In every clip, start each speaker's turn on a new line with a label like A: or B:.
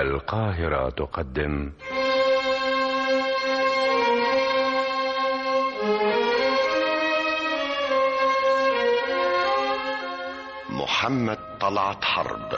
A: القاهرة تقدم
B: محمد طلعت حرب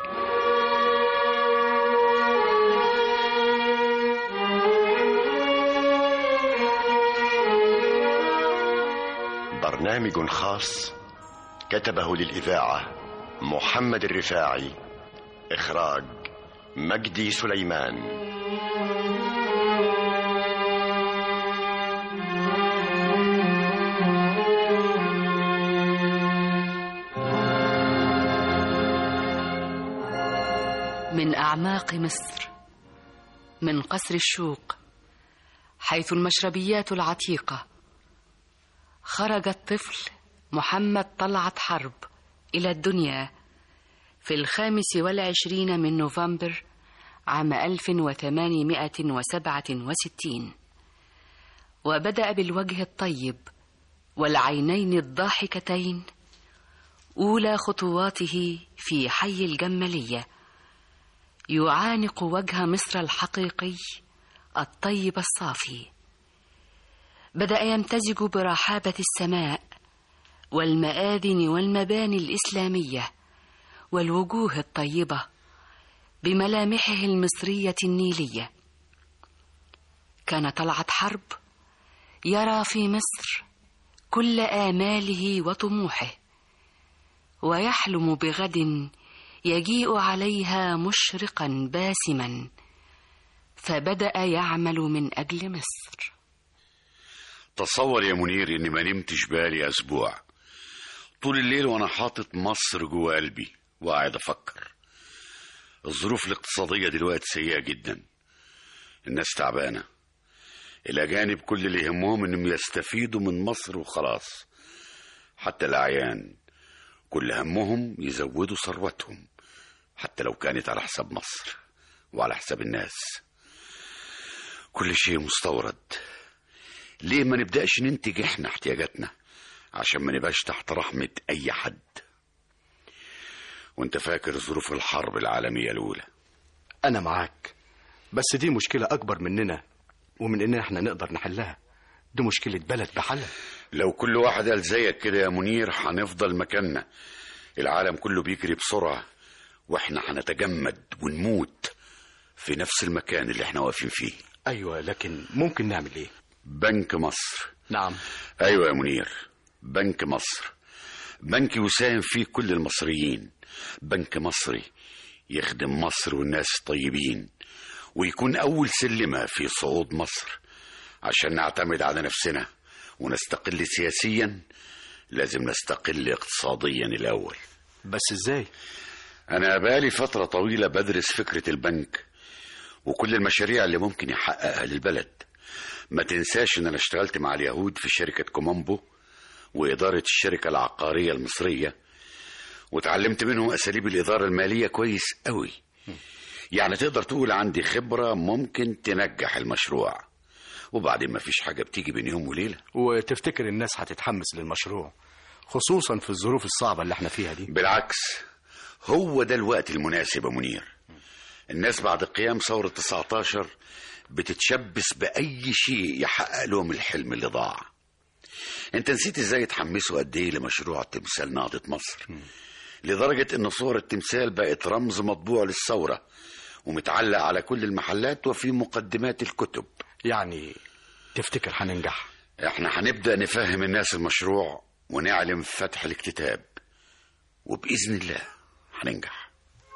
B: برنامج خاص كتبه للإذاعة محمد الرفاعي إخراج مجدي سليمان
C: من أعماق مصر من قصر الشوق حيث المشربيات العتيقة خرج الطفل محمد طلعت حرب إلى الدنيا في الخامس والعشرين من نوفمبر عام 1867 وبدأ بالوجه الطيب والعينين الضاحكتين أولى خطواته في حي الجمالية يعانق وجه مصر الحقيقي الطيب الصافي بدأ يمتزج برحابة السماء والمآذن والمباني الإسلامية والوجوه الطيبة بملامحه المصرية النيلية كان طلعت حرب يرى في مصر كل آماله وطموحه ويحلم بغد يجيء عليها مشرقا باسما فبدأ يعمل من أجل مصر
D: تصور يا منير اني ما نمتش بالي اسبوع طول الليل وانا حاطط مصر جوه قلبي وقاعد افكر الظروف الاقتصادية دلوقتي سيئة جدا الناس تعبانة الأجانب كل اللي يهمهم إنهم يستفيدوا من مصر وخلاص حتى الأعيان كل همهم يزودوا ثروتهم حتى لو كانت على حساب مصر وعلى حساب الناس كل شيء مستورد ليه ما نبدأش ننتج احنا احتياجاتنا عشان ما نبقاش تحت رحمة أي حد وانت فاكر ظروف الحرب العالمية الأولى
E: أنا معاك بس دي مشكلة أكبر مننا ومن إننا إحنا نقدر نحلها دي مشكلة بلد بحالها
D: لو كل واحد قال زيك كده يا منير هنفضل مكاننا العالم كله بيجري بسرعة واحنا هنتجمد ونموت في نفس المكان اللي احنا واقفين فيه
E: أيوة لكن ممكن نعمل إيه
D: بنك مصر
E: نعم
D: ايوه يا منير بنك مصر بنك يساهم فيه كل المصريين بنك مصري يخدم مصر والناس طيبين ويكون اول سلمه في صعود مصر عشان نعتمد على نفسنا ونستقل سياسيا لازم نستقل اقتصاديا الاول
E: بس إزاي
D: انا بقالي فتره طويله بدرس فكره البنك وكل المشاريع اللي ممكن يحققها للبلد ما تنساش ان انا اشتغلت مع اليهود في شركه كومامبو وإدارة الشركة العقارية المصرية وتعلمت منهم أساليب الإدارة المالية كويس قوي يعني تقدر تقول عندي خبرة ممكن تنجح المشروع وبعدين ما فيش حاجة بتيجي بين يوم وليلة
E: وتفتكر الناس هتتحمس للمشروع خصوصا في الظروف الصعبة اللي احنا فيها دي
D: بالعكس هو ده الوقت المناسب يا منير الناس بعد قيام ثورة 19 بتتشبث بأي شيء يحقق لهم الحلم اللي ضاع انت نسيت ازاي اتحمسوا قد ايه لمشروع تمثال نهضة مصر لدرجة ان صور التمثال بقت رمز مطبوع للثورة ومتعلق على كل المحلات وفي مقدمات الكتب
E: يعني تفتكر هننجح
D: احنا هنبدأ نفهم الناس المشروع ونعلم فتح الاكتتاب وبإذن الله هننجح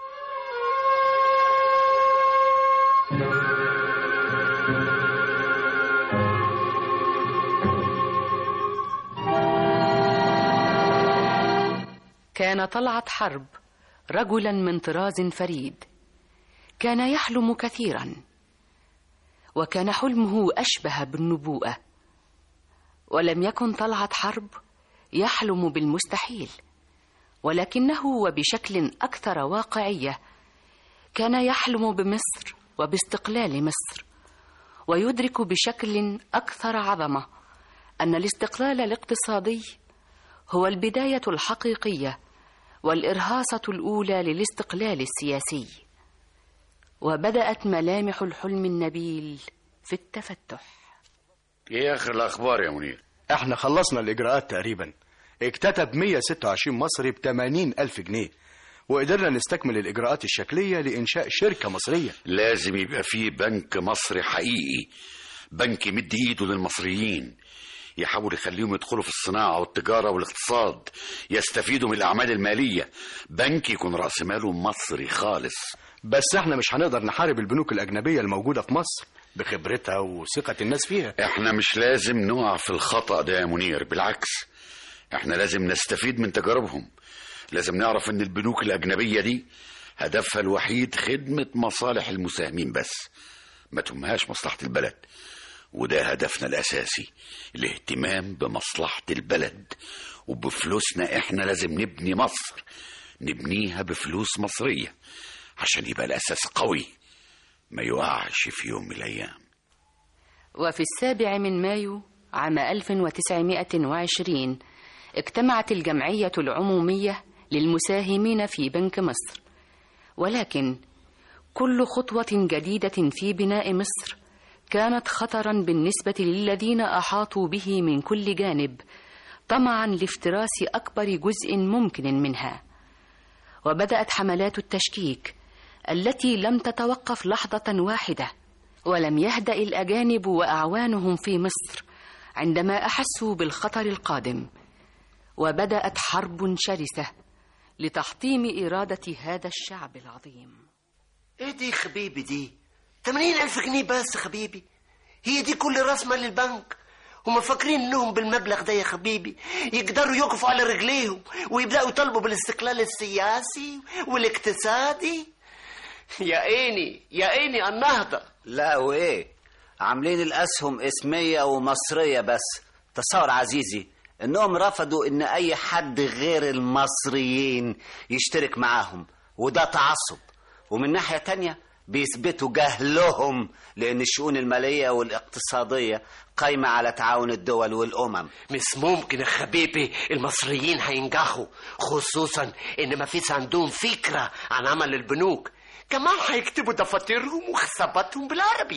C: كان طلعت حرب رجلا من طراز فريد كان يحلم كثيرا وكان حلمه اشبه بالنبوءه ولم يكن طلعت حرب يحلم بالمستحيل ولكنه وبشكل اكثر واقعيه كان يحلم بمصر وباستقلال مصر ويدرك بشكل اكثر عظمه ان الاستقلال الاقتصادي هو البدايه الحقيقيه والارهاصه الاولى للاستقلال السياسي وبدأت ملامح الحلم النبيل في التفتح
D: ايه اخر الاخبار يا منير
E: احنا خلصنا الإجراءات تقريبا اكتتب 126 مصري ب 80 ألف جنيه وقدرنا نستكمل الإجراءات الشكلية لإنشاء شركة مصرية
D: لازم يبقى فيه بنك مصري حقيقي بنك يمد ايده للمصريين يحاول يخليهم يدخلوا في الصناعة والتجارة والاقتصاد يستفيدوا من الأعمال المالية بنك يكون رأس ماله مصري خالص
E: بس احنا مش هنقدر نحارب البنوك الأجنبية الموجودة في مصر بخبرتها وثقة الناس فيها
D: احنا مش لازم نقع في الخطأ ده يا منير بالعكس احنا لازم نستفيد من تجاربهم لازم نعرف ان البنوك الأجنبية دي هدفها الوحيد خدمة مصالح المساهمين بس ما تهمهاش مصلحة البلد وده هدفنا الأساسي الاهتمام بمصلحة البلد وبفلوسنا احنا لازم نبني مصر نبنيها بفلوس مصرية عشان يبقى الأساس قوي ما يقعش في يوم من الأيام
C: وفي السابع من مايو عام 1920 اجتمعت الجمعية العمومية للمساهمين في بنك مصر ولكن كل خطوة جديدة في بناء مصر كانت خطرا بالنسبة للذين أحاطوا به من كل جانب طمعا لافتراس أكبر جزء ممكن منها وبدأت حملات التشكيك التي لم تتوقف لحظة واحدة ولم يهدأ الأجانب وأعوانهم في مصر عندما أحسوا بالخطر القادم وبدأت حرب شرسة لتحطيم إرادة هذا الشعب العظيم
F: ايه دي خبيبي دي 80 ألف جنيه بس خبيبي هي دي كل راس مال البنك هما فاكرين انهم بالمبلغ ده يا خبيبي يقدروا يقفوا على رجليهم ويبداوا يطالبوا بالاستقلال السياسي والاقتصادي يا عيني يا عيني النهضه
G: لا وايه عاملين الاسهم اسميه ومصريه بس تصور عزيزي انهم رفضوا ان اي حد غير المصريين يشترك معاهم وده تعصب ومن ناحيه تانية بيثبتوا جهلهم لان الشؤون الماليه والاقتصاديه قايمه على تعاون الدول والامم
F: مش ممكن يا حبيبي المصريين هينجحوا خصوصا ان ما فيش عندهم فكره عن عمل البنوك كمان هيكتبوا دفاترهم وحساباتهم بالعربي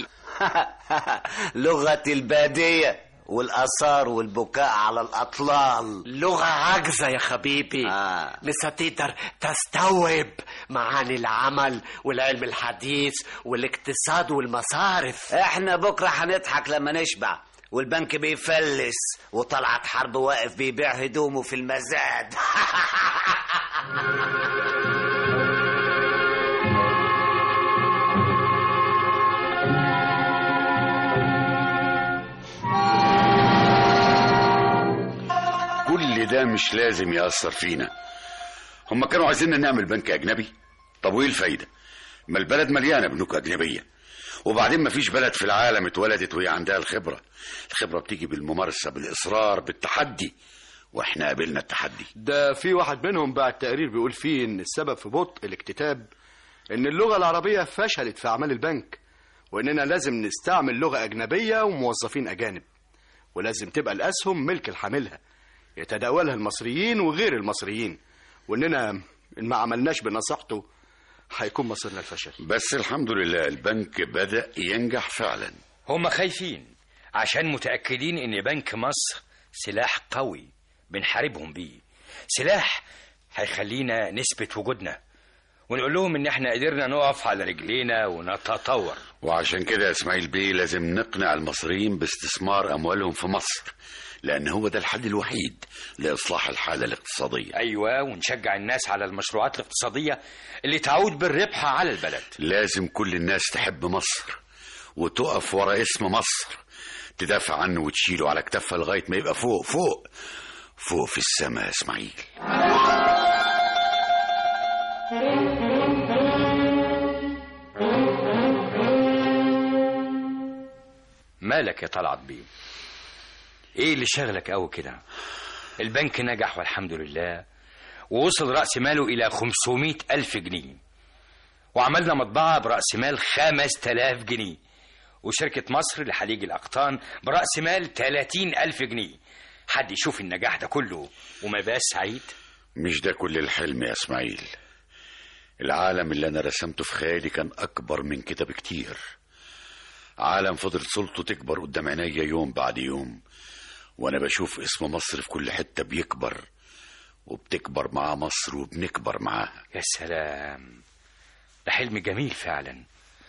G: لغه الباديه والاثار والبكاء على الاطلال
F: لغة عاجزة يا حبيبي
G: آه.
F: مش هتقدر تستوعب معاني العمل والعلم الحديث والاقتصاد والمصارف
G: احنا بكره هنضحك لما نشبع والبنك بيفلس وطلعت حرب واقف بيبيع هدومه في المزاد
D: كل ده مش لازم يأثر فينا هم كانوا عايزيننا نعمل بنك أجنبي طب وإيه الفايدة ما البلد مليانة بنوك أجنبية وبعدين ما فيش بلد في العالم اتولدت وهي عندها الخبرة الخبرة بتيجي بالممارسة بالإصرار بالتحدي واحنا قابلنا التحدي
E: ده في واحد منهم بعد تقرير بيقول فيه ان السبب في بطء الاكتتاب ان اللغة العربية فشلت في اعمال البنك واننا لازم نستعمل لغة اجنبية وموظفين اجانب ولازم تبقى الاسهم ملك الحاملها يتداولها المصريين وغير المصريين واننا ان ما عملناش بنصيحته هيكون مصيرنا الفشل
D: بس الحمد لله البنك بدأ ينجح فعلا
H: هم خايفين عشان متأكدين إن بنك مصر سلاح قوي بنحاربهم بيه سلاح هيخلينا نثبت وجودنا ونقول لهم إن إحنا قدرنا نقف على رجلينا ونتطور
D: وعشان كده يا اسماعيل بيه لازم نقنع المصريين باستثمار أموالهم في مصر لأن هو ده الحل الوحيد لإصلاح الحالة الاقتصادية
H: أيوة ونشجع الناس على المشروعات الاقتصادية اللي تعود بالربح على البلد
D: لازم كل الناس تحب مصر وتقف ورا اسم مصر تدافع عنه وتشيله على كتافها لغاية ما يبقى فوق فوق فوق في السماء يا اسماعيل
H: مالك يا طلعت بيه ايه اللي شغلك قوي كده البنك نجح والحمد لله ووصل رأس ماله إلى 500 ألف جنيه وعملنا مطبعة برأس مال 5000 جنيه وشركة مصر لحليج الأقطان برأس مال 30 ألف جنيه حد يشوف النجاح ده كله وما يبقاش سعيد
D: مش ده كل الحلم يا اسماعيل العالم اللي أنا رسمته في خيالي كان أكبر من كده بكتير عالم فضل صورته تكبر قدام عينيا يوم بعد يوم وأنا بشوف اسم مصر في كل حتة بيكبر وبتكبر مع مصر وبنكبر معاها
H: يا سلام ده حلم جميل فعلا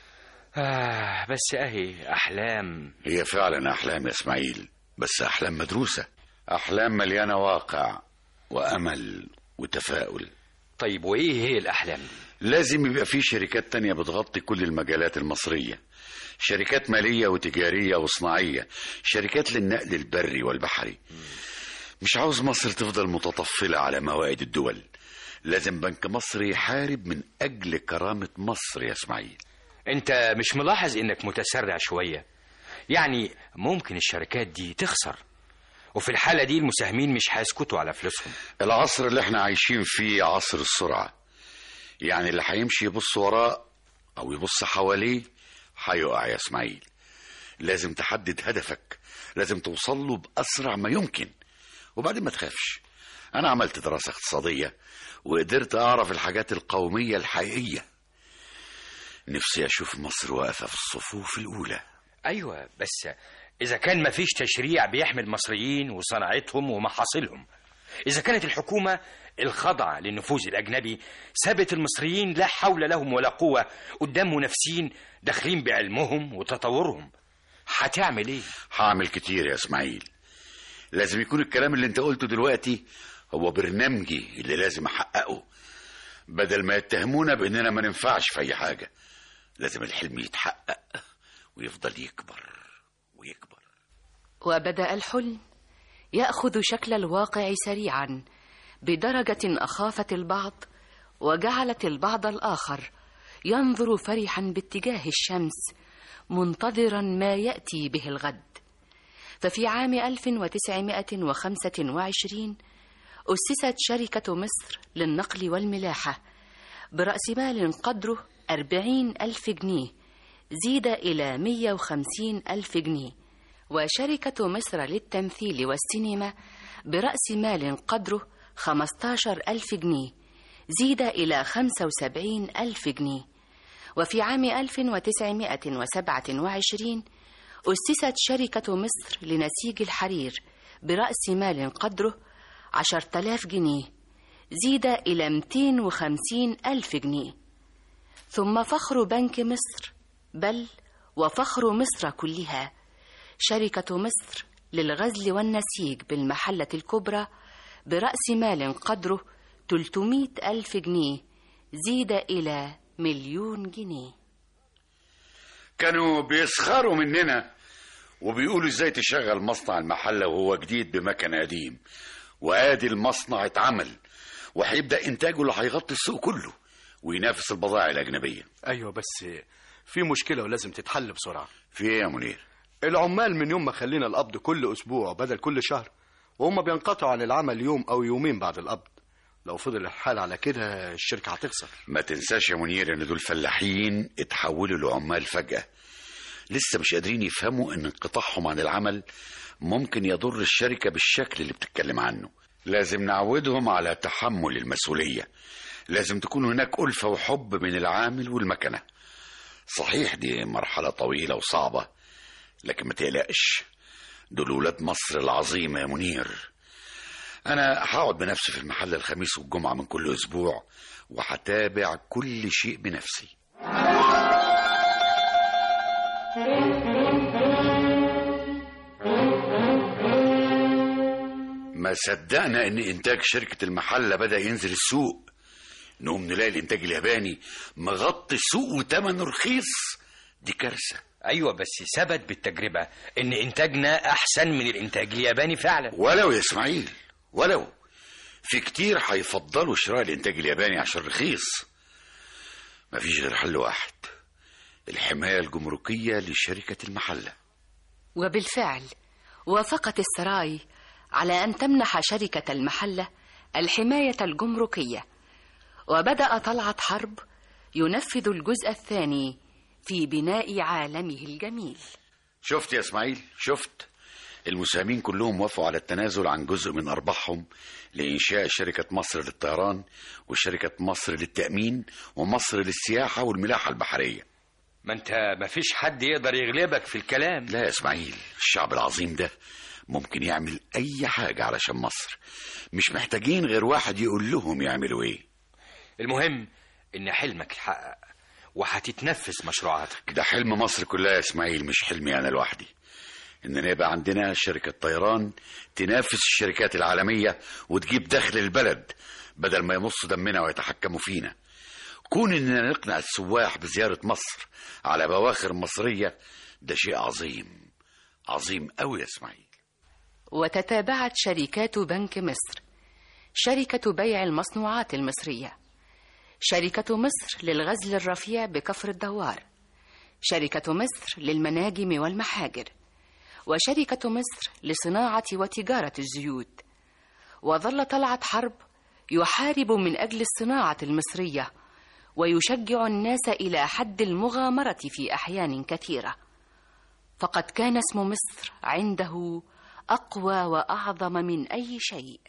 H: آه بس أهي أحلام
D: هي فعلا أحلام يا إسماعيل بس أحلام مدروسة أحلام مليانة واقع وأمل وتفاؤل
H: طيب وإيه هي الأحلام دي؟
D: لازم يبقى في شركات تانية بتغطي كل المجالات المصرية شركات مالية وتجارية وصناعية شركات للنقل البري والبحري مش عاوز مصر تفضل متطفلة على موائد الدول لازم بنك مصر يحارب من أجل كرامة مصر يا إسماعيل
H: أنت مش ملاحظ إنك متسرع شوية يعني ممكن الشركات دي تخسر وفي الحالة دي المساهمين مش هيسكتوا على فلوسهم
D: العصر اللي احنا عايشين فيه عصر السرعة يعني اللي هيمشي يبص وراه أو يبص حواليه هيقع يا إسماعيل لازم تحدد هدفك لازم توصل له بأسرع ما يمكن وبعدين ما تخافش أنا عملت دراسة اقتصادية وقدرت أعرف الحاجات القومية الحقيقية نفسي أشوف مصر واقفة في الصفوف الأولى
H: أيوة بس إذا كان مفيش تشريع بيحمي المصريين وصناعتهم ومحاصيلهم إذا كانت الحكومة الخاضعة للنفوذ الأجنبي سابت المصريين لا حول لهم ولا قوة قدام منافسين داخلين بعلمهم وتطورهم هتعمل إيه؟
D: هعمل كتير يا إسماعيل لازم يكون الكلام اللي انت قلته دلوقتي هو برنامجي اللي لازم أحققه بدل ما يتهمونا بأننا ما ننفعش في أي حاجة لازم الحلم يتحقق ويفضل يكبر ويكبر
C: وبدأ الحلم يأخذ شكل الواقع سريعا بدرجة أخافت البعض وجعلت البعض الآخر ينظر فرحا باتجاه الشمس منتظرا ما يأتي به الغد ففي عام 1925 أسست شركة مصر للنقل والملاحة برأس مال قدره 40 ألف جنيه زيد إلى 150 ألف جنيه وشركة مصر للتمثيل والسينما برأس مال قدره 15 ألف جنيه زيد إلى 75 ألف جنيه وفي عام 1927 أسست شركة مصر لنسيج الحرير برأس مال قدره 10,000 جنيه زيد إلى 250 ألف جنيه ثم فخر بنك مصر بل وفخر مصر كلها شركة مصر للغزل والنسيج بالمحلة الكبرى برأس مال قدره 300 ألف جنيه زيد إلى مليون جنيه
D: كانوا بيسخروا مننا وبيقولوا ازاي تشغل مصنع المحلة وهو جديد بمكن قديم وادي المصنع اتعمل وهيبدأ انتاجه اللي هيغطي السوق كله وينافس البضائع الأجنبية
E: ايوه بس في مشكله ولازم تتحل بسرعه
D: في ايه يا منير
E: العمال من يوم ما خلينا القبض كل اسبوع بدل كل شهر وهم بينقطعوا عن العمل يوم او يومين بعد القبض لو فضل الحال على كده الشركه هتخسر
D: ما تنساش يا منير ان دول فلاحين اتحولوا لعمال فجأة لسه مش قادرين يفهموا ان انقطاعهم عن العمل ممكن يضر الشركة بالشكل اللي بتتكلم عنه لازم نعودهم على تحمل المسؤولية لازم تكون هناك ألفة وحب من العامل والمكنة صحيح دي مرحلة طويلة وصعبة لكن ما تقلقش دول ولاد مصر العظيمة يا منير أنا هقعد بنفسي في المحل الخميس والجمعة من كل أسبوع وهتابع كل شيء بنفسي ما صدقنا ان انتاج شركة المحلة بدأ ينزل السوق نقوم نلاقي الانتاج الياباني مغطي السوق وتمنه رخيص دي كارثة
H: أيوة بس ثبت بالتجربة إن إنتاجنا أحسن من الإنتاج الياباني فعلا
D: ولو يا اسماعيل ولو في كتير هيفضلوا شراء الانتاج الياباني عشان رخيص مفيش غير حل واحد الحماية الجمركية لشركة المحلة
C: وبالفعل وافقت السراي على أن تمنح شركة المحلة الحماية الجمركية وبدأ طلعت حرب ينفذ الجزء الثاني في بناء عالمه الجميل
D: شفت يا اسماعيل شفت المساهمين كلهم وافقوا على التنازل عن جزء من أرباحهم لإنشاء شركة مصر للطيران وشركة مصر للتأمين ومصر للسياحة والملاحة البحرية
H: ما انت ما فيش حد يقدر يغلبك في الكلام
D: لا يا إسماعيل الشعب العظيم ده ممكن يعمل أي حاجة علشان مصر مش محتاجين غير واحد يقول لهم يعملوا إيه
H: المهم ان حلمك اتحقق وهتتنفذ مشروعاتك
D: ده حلم مصر كلها يا إسماعيل مش حلمي أنا لوحدي إننا يبقى عندنا شركة طيران تنافس الشركات العالمية وتجيب دخل البلد بدل ما يمصوا دمنا ويتحكموا فينا كون إننا نقنع السواح بزيارة مصر على بواخر مصرية ده شيء عظيم عظيم أوي يا إسماعيل
C: وتتابعت شركات بنك مصر شركة بيع المصنوعات المصرية شركة مصر للغزل الرفيع بكفر الدوار شركة مصر للمناجم والمحاجر وشركة مصر لصناعة وتجارة الزيوت وظل طلعت حرب يحارب من أجل الصناعة المصرية ويشجع الناس إلى حد المغامرة في أحيان كثيرة فقد كان اسم مصر عنده أقوى وأعظم من أي شيء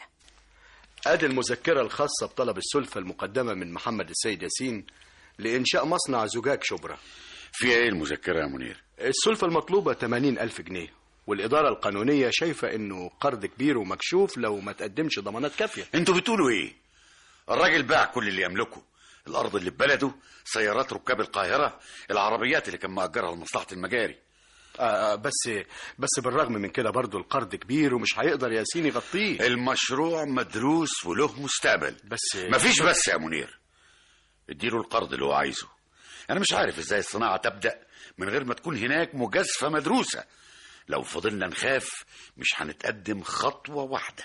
E: ادي المذكرة الخاصة بطلب السلفة المقدمة من محمد السيد ياسين لإنشاء مصنع زجاج شبرا
D: فيها إيه المذكرة يا منير
E: السلفة المطلوبة 80 ألف جنيه والإدارة القانونية شايفة إنه قرض كبير ومكشوف لو ما تقدمش ضمانات كافية
D: انتوا بتقولوا ايه الراجل باع كل اللي يملكه الارض اللي في بلده سيارات ركاب القاهره العربيات اللي كان مأجرها لمصلحه المجاري
E: آه بس بس بالرغم من كده برضو القرض كبير ومش هيقدر ياسين يغطيه
D: المشروع مدروس وله مستقبل
E: بس
D: مفيش بس يا منير اديله القرض اللي هو عايزه انا مش عارف ازاي الصناعه تبدا من غير ما تكون هناك مجازفه مدروسه لو فضلنا نخاف مش هنتقدم خطوه واحده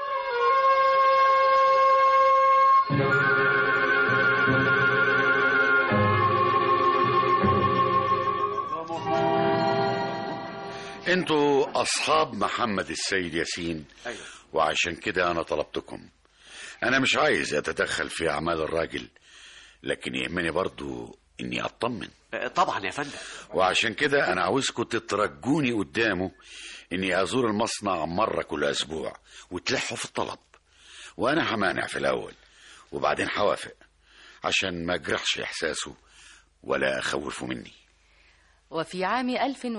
D: انتوا اصحاب محمد السيد ياسين
E: أيوة.
D: وعشان كده انا طلبتكم انا مش عايز اتدخل في اعمال الراجل لكن يهمني برضو اني اطمن
F: طبعا يا فندم
D: وعشان كده انا عاوزكم تترجوني قدامه اني ازور المصنع مره كل اسبوع وتلحوا في الطلب وانا همانع في الاول وبعدين هوافق عشان ما اجرحش احساسه ولا اخوفه مني
C: وفي عام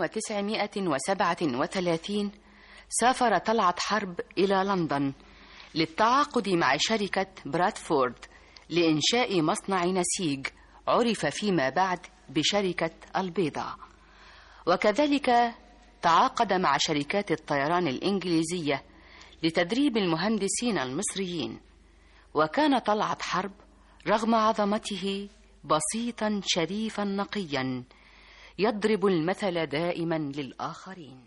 C: 1937 سافر طلعت حرب إلى لندن للتعاقد مع شركة برادفورد لإنشاء مصنع نسيج عرف فيما بعد بشركة البيضة وكذلك تعاقد مع شركات الطيران الإنجليزية لتدريب المهندسين المصريين وكان طلعت حرب رغم عظمته بسيطا شريفا نقيا يضرب المثل دائما للآخرين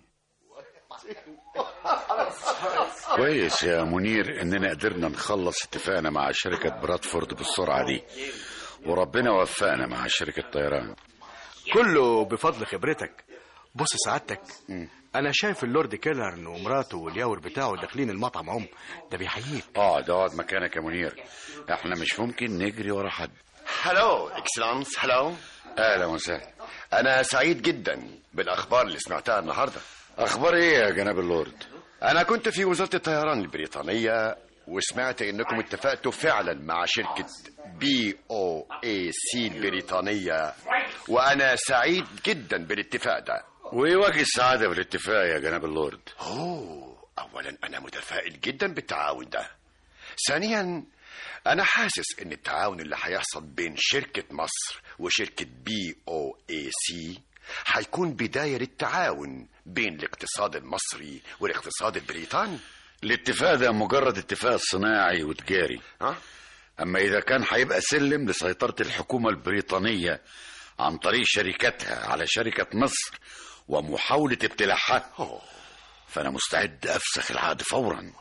D: كويس يا منير اننا قدرنا نخلص اتفاقنا مع شركة برادفورد بالسرعة دي وربنا وفقنا مع شركة طيران
E: كله بفضل خبرتك بص سعادتك انا شايف اللورد كيلرن ومراته والياور بتاعه داخلين المطعم هم ده بيحييك
D: اقعد اقعد مكانك يا منير احنا مش ممكن نجري ورا حد
B: هلو اكسلانس هلو
D: اهلا وسهلا
B: انا سعيد جدا بالاخبار اللي سمعتها النهارده
D: اخبار ايه يا جناب اللورد
B: انا كنت في وزاره الطيران البريطانيه وسمعت انكم اتفقتوا فعلا مع شركه بي او اي سي البريطانيه وانا سعيد جدا بالاتفاق ده
D: وايه وجه السعادة بالاتفاق يا جناب اللورد
B: اوه اولا انا متفائل جدا بالتعاون ده ثانيا انا حاسس ان التعاون اللي هيحصل بين شركه مصر وشركه بي او اي سي هيكون بدايه للتعاون بين الاقتصاد المصري والاقتصاد البريطاني
D: الاتفاق ده مجرد اتفاق صناعي وتجاري
B: ها
D: اما اذا كان هيبقى سلم لسيطرة الحكومة البريطانية عن طريق شركتها على شركة مصر ومحاولة ابتلاعها فانا مستعد افسخ العقد فورا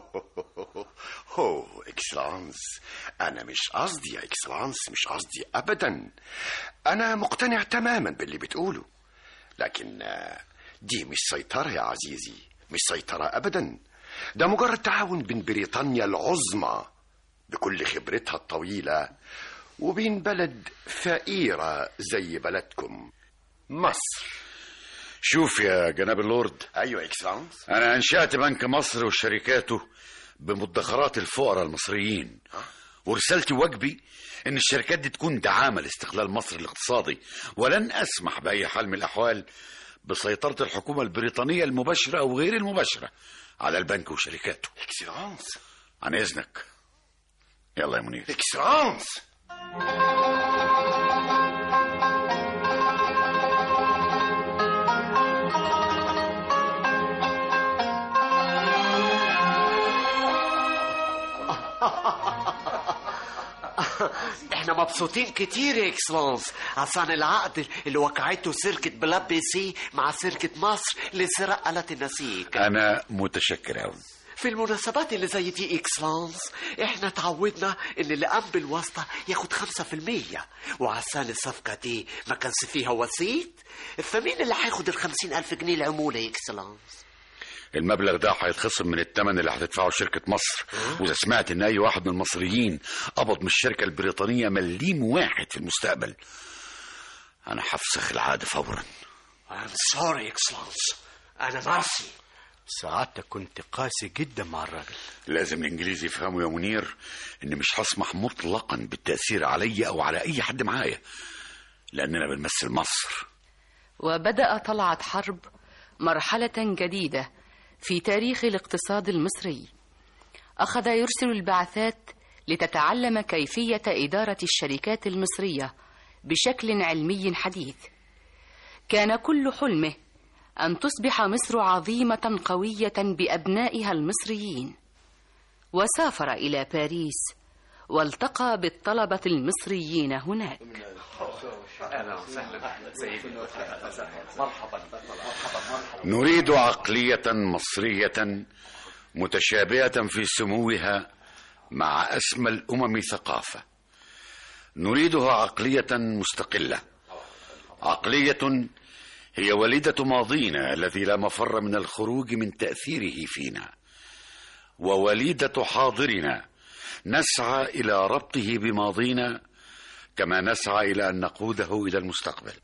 B: هو اكسلانس انا مش قصدي يا اكسلانس مش قصدي ابدا انا مقتنع تماما باللي بتقوله لكن آه، دي مش سيطرة يا عزيزي مش سيطرة ابدا ده مجرد تعاون بين بريطانيا العظمى بكل خبرتها الطويلة وبين بلد فقيرة زي بلدكم مصر
D: شوف يا جناب اللورد
B: ايوه اكسلانس
D: أنا أنشأت بنك مصر وشركاته بمدخرات الفقراء المصريين ورسالتي واجبي إن الشركات دي تكون دعامة لاستقلال مصر الاقتصادي ولن أسمح بأي حال من الأحوال بسيطرة الحكومة البريطانية المباشرة أو غير المباشرة على البنك وشركاته
B: اكسلانس
D: عن إذنك يلا يا منير
B: اكسلانس
F: احنا مبسوطين كتير يا اكسلانس عشان العقد اللي وقعته شركة بلاد بي سي مع شركة مصر لسرقة آلة النسيج
D: أنا متشكر أوي
F: في المناسبات اللي زي دي اكسلانس احنا تعودنا ان اللي قام بالواسطة ياخد خمسة في المية وعشان الصفقة دي ما كانش فيها وسيط فمين اللي هياخد الخمسين ألف جنيه العمولة يا اكسلانس
D: المبلغ ده هيتخصم من الثمن اللي هتدفعه شركة مصر وإذا سمعت إن أي واحد من المصريين قبض من الشركة البريطانية مليم واحد في المستقبل أنا هفسخ العقد فورا
F: I'm sorry اكسلانس انا ماسي
E: سعادتك كنت قاسي جدا مع الراجل
D: لازم الإنجليزي يفهموا يا منير إن مش هسمح مطلقا بالتأثير عليا أو على أي حد معايا لأننا بنمثل مصر
C: وبدأ طلعت حرب مرحلة جديدة في تاريخ الاقتصاد المصري أخذ يرسل البعثات لتتعلم كيفية إدارة الشركات المصرية بشكل علمي حديث كان كل حلمه أن تصبح مصر عظيمة قوية بأبنائها المصريين وسافر إلى باريس والتقى بالطلبة المصريين هناك
D: نريد عقلية مصرية متشابهة في سموها مع أسمى الأمم ثقافة نريدها عقلية مستقلة عقلية هي والدة ماضينا الذي لا مفر من الخروج من تأثيره فينا ووليدة حاضرنا نسعى إلى ربطه بماضينا كما نسعى إلى أن نقوده إلى المستقبل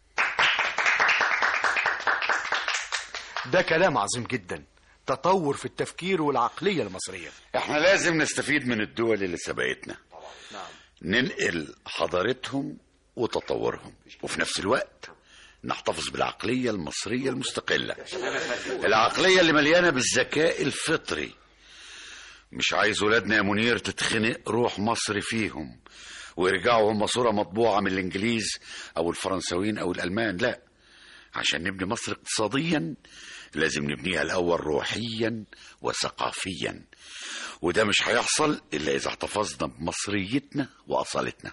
E: ده كلام عظيم جدا تطور في التفكير والعقلية المصرية
D: احنا لازم نستفيد من الدول اللي سبقتنا ننقل حضارتهم وتطورهم وفي نفس الوقت نحتفظ بالعقلية المصرية المستقلة العقلية اللي مليانة بالذكاء الفطري مش عايز ولادنا يا منير تتخنق روح مصر فيهم ويرجعوا هم صورة مطبوعة من الإنجليز أو الفرنساويين أو الألمان لا عشان نبني مصر اقتصاديا لازم نبنيها الأول روحيا وثقافيا وده مش هيحصل إلا إذا احتفظنا بمصريتنا وأصالتنا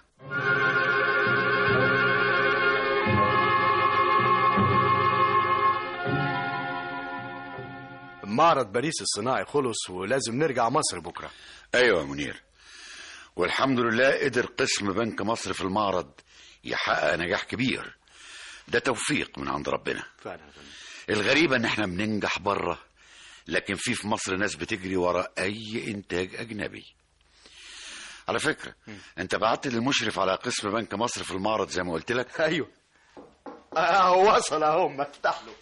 E: معرض باريس الصناعي خلص ولازم نرجع مصر بكرة
D: أيوة يا منير والحمد لله قدر قسم بنك مصر في المعرض يحقق نجاح كبير ده توفيق من عند ربنا
E: فعلا
D: الغريبة ان احنا بننجح بره لكن في في مصر ناس بتجري ورا اي انتاج اجنبي على فكرة انت بعت للمشرف على قسم بنك مصر في المعرض زي ما قلت لك
E: ايوه اه وصل اهو ما افتح له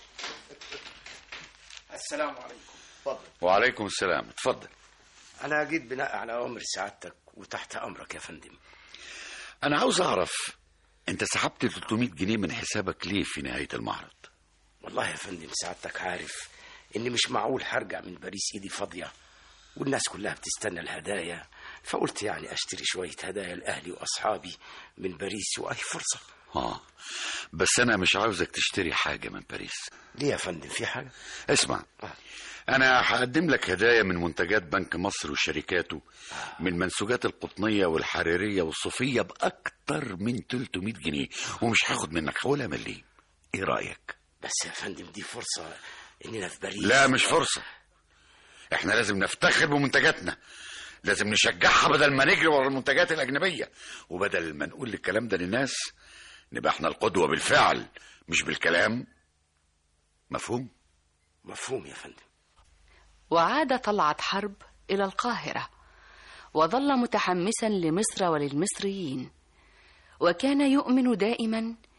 I: السلام عليكم
D: وعليكم السلام اتفضل
I: أنا جيت بناء على أمر سعادتك وتحت أمرك يا فندم
D: انا عاوز اعرف انت سحبت 300 جنيه من حسابك ليه في نهاية المعرض
I: والله يا فندم سعادتك عارف إني مش معقول هرجع من باريس إيدي فاضية والناس كلها بتستنى الهدايا فقلت يعني أشتري شوية هدايا لأهلي وأصحابي من باريس وأي فرصة
D: اه بس انا مش عاوزك تشتري حاجة من باريس
I: ليه يا فندم في حاجة
D: اسمع انا هقدم لك هدايا من منتجات بنك مصر وشركاته من المنسوجات القطنية والحريرية والصوفية بأكتر من 300 جنيه ومش هاخد منك ولا مليم ايه رأيك
I: بس يا فندم دي فرصة إننا في باريس
D: لا مش فرصة احنا لازم نفتخر بمنتجاتنا لازم نشجعها بدل ما نجري ورا المنتجات الأجنبية وبدل ما نقول الكلام ده للناس نبقى احنا القدوة بالفعل مش بالكلام مفهوم؟
I: مفهوم يا فندم
C: وعاد طلعت حرب إلى القاهرة وظل متحمسا لمصر وللمصريين وكان يؤمن دائما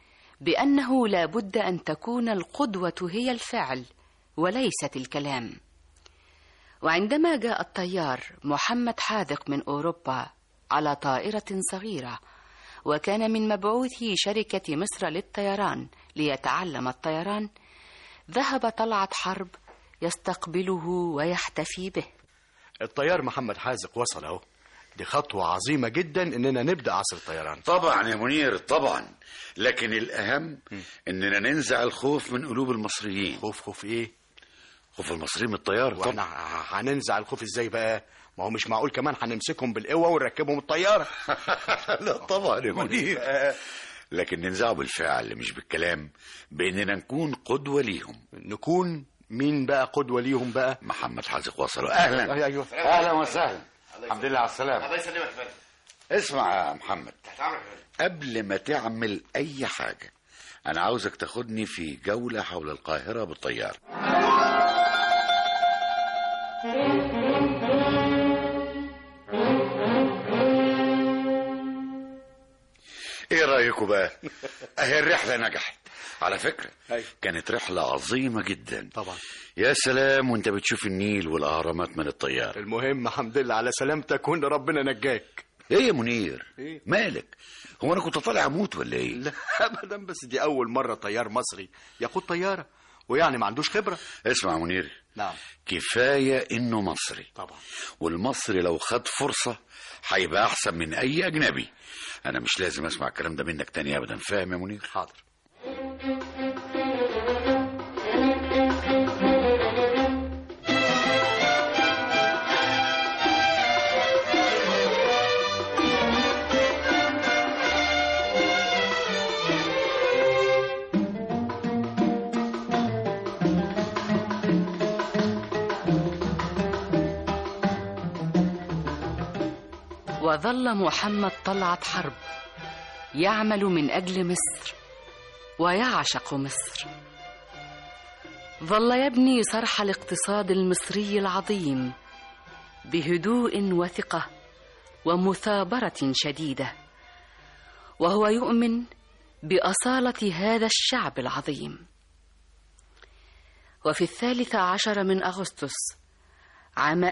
C: بانه لا بد ان تكون القدوه هي الفعل وليست الكلام وعندما جاء الطيار محمد حاذق من اوروبا على طائره صغيره وكان من مبعوثي شركه مصر للطيران ليتعلم الطيران ذهب طلعت حرب يستقبله ويحتفي به
E: الطيار محمد حازق وصل اهو دي خطوة عظيمة جدا اننا نبدأ عصر الطيران
D: طبعا يا منير طبعا لكن الأهم إننا ننزع الخوف من قلوب المصريين
E: خوف خوف ايه
D: خوف المصريين من الطيارة
E: واحنا
D: طبعا
E: ه- هننزع الخوف ازاي بقى ما هو مش معقول كمان هنمسكهم بالقوة ونركبهم الطيارة
D: لا طبعا يا منير لكن ننزعه بالفعل مش بالكلام بإننا نكون قدوة ليهم
E: نكون مين بقى قدوة ليهم بقى
D: محمد حازق وصل أهلا
E: أيوة أيوة
D: أهلا وسهلا الحمد لله على السلامة
F: الله يسلمك يا فندم
D: اسمع يا محمد
F: تحت امرك يا فندم
D: قبل ما تعمل أي حاجة أنا عاوزك تاخدني في جولة حول القاهرة بالطيارة ايه رايكم بقى اهي الرحله نجحت على فكره
E: أيوة.
D: كانت رحله عظيمه جدا
E: طبعا
D: يا سلام وانت بتشوف النيل والاهرامات من الطياره
E: المهم الحمد لله على سلامتك وان ربنا نجاك
D: ايه يا منير
E: إيه؟
D: مالك هو انا كنت طالع اموت ولا ايه
E: لا ابدا بس دي اول مرة طيار مصري يقود طيارة ويعني ما عندوش خبرة
D: اسمع يا منير
E: نعم
D: كفايه انه مصري
E: طبعا
D: والمصري لو خد فرصه هيبقى احسن من اي اجنبي انا مش لازم اسمع الكلام ده منك تاني ابدا فاهم يا منير
E: حاضر
C: وظل محمد طلعت حرب يعمل من اجل مصر ويعشق مصر ظل يبني صرح الاقتصاد المصري العظيم بهدوء وثقه ومثابره شديده وهو يؤمن باصاله هذا الشعب العظيم وفي الثالث عشر من أغسطس عام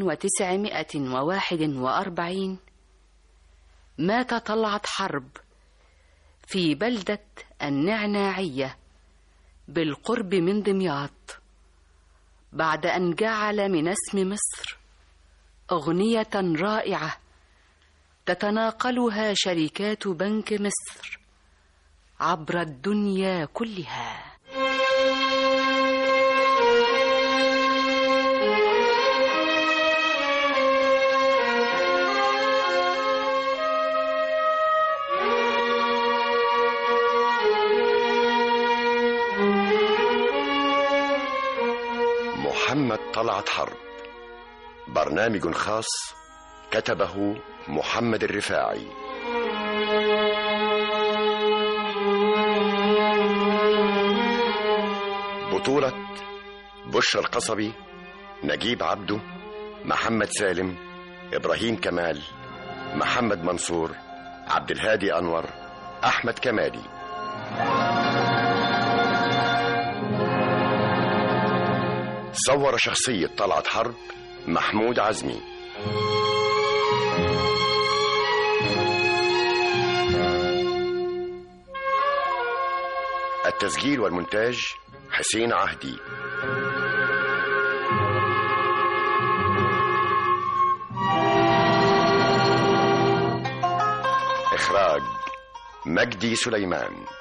C: 1941 مات طلعت حرب في بلدة النعناعية بالقرب من دمياط بعد أن جعل من اسم مصر أغنية رائعة تتناقلها شركات بنك مصر عبر الدنيا كلها
B: محمد طلعت حرب برنامج خاص كتبه محمد الرفاعي بطولة بشرى القصبي نجيب عبده محمد سالم إبراهيم كمال محمد منصور عبد الهادي أنور أحمد كمالي صور شخصية طلعت حرب محمود عزمي التسجيل والمونتاج حسين عهدي إخراج مجدي سليمان